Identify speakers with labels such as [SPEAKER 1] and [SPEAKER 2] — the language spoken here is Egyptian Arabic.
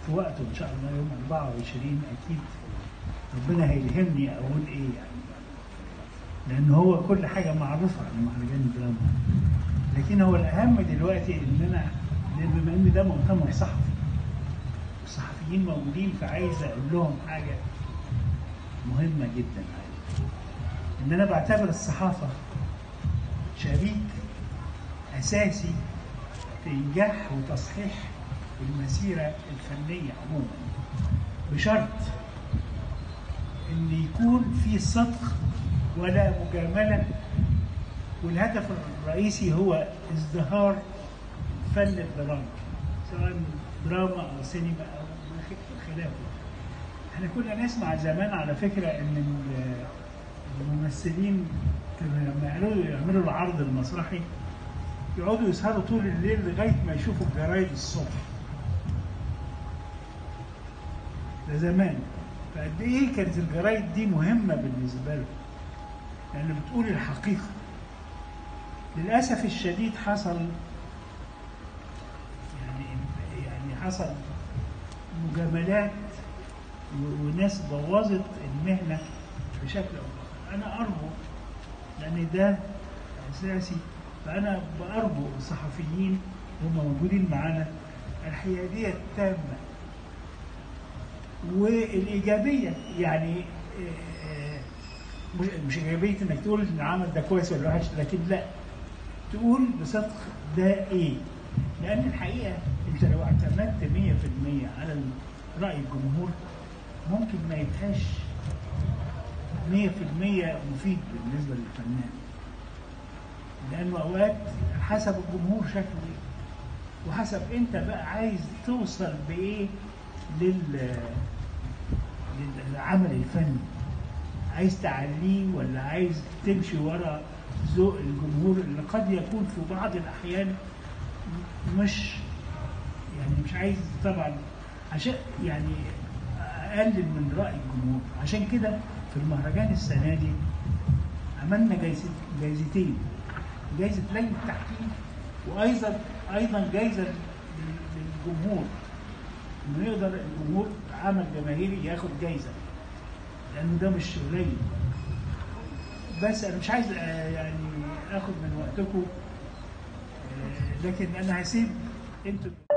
[SPEAKER 1] في وقته ان شاء الله يوم 24 اكيد ربنا هيلهمني اقول ايه يعني لان هو كل حاجه معروفه عن مهرجان الدراما لكن هو الاهم دلوقتي ان انا بما ان ده مؤتمر صحفي الصحفيين موجودين فعايز اقول لهم حاجه مهمه جدا ان انا بعتبر الصحافه شريك اساسي في انجاح وتصحيح المسيره الفنيه عموما بشرط ان يكون في صدق ولا مجامله والهدف الرئيسي هو ازدهار فن الدراما سواء دراما او سينما او خلافه احنا كنا نسمع زمان على فكره ان الممثلين كانوا لما يعملوا يعملوا العرض المسرحي يقعدوا يسهروا طول الليل لغايه ما يشوفوا الجرايد الصبح ده زمان فقد ايه كانت الجرايد دي مهمه بالنسبه له لان بتقول الحقيقه للاسف الشديد حصل يعني يعني حصل مجاملات وناس بوظت المهنه بشكل او باخر انا ارجو لان ده اساسي فانا بارجو الصحفيين هم موجودين معانا الحياديه التامه والايجابيه يعني مش ايجابيه انك تقول ان العمل ده كويس ولا وحش لكن لا تقول بصدق ده ايه لان الحقيقه انت لو اعتمدت 100% على راي الجمهور ممكن ما يبقاش 100% مفيد بالنسبه للفنان لانه اوقات حسب الجمهور شكله ايه وحسب انت بقى عايز توصل بايه لل للعمل الفني عايز تعليه ولا عايز تمشي ورا ذوق الجمهور اللي قد يكون في بعض الاحيان مش يعني مش عايز طبعا عشان يعني اقلل من راي الجمهور عشان كده في المهرجان السنه دي عملنا جايزه جايزتين جايزه لجنه التحكيم وايضا ايضا جايزه للجمهور انه يقدر الجمهور عمل جماهيري ياخد جايزه لانه ده مش قليل بس انا مش عايز يعني اخد من وقتكم لكن انا هسيب انتوا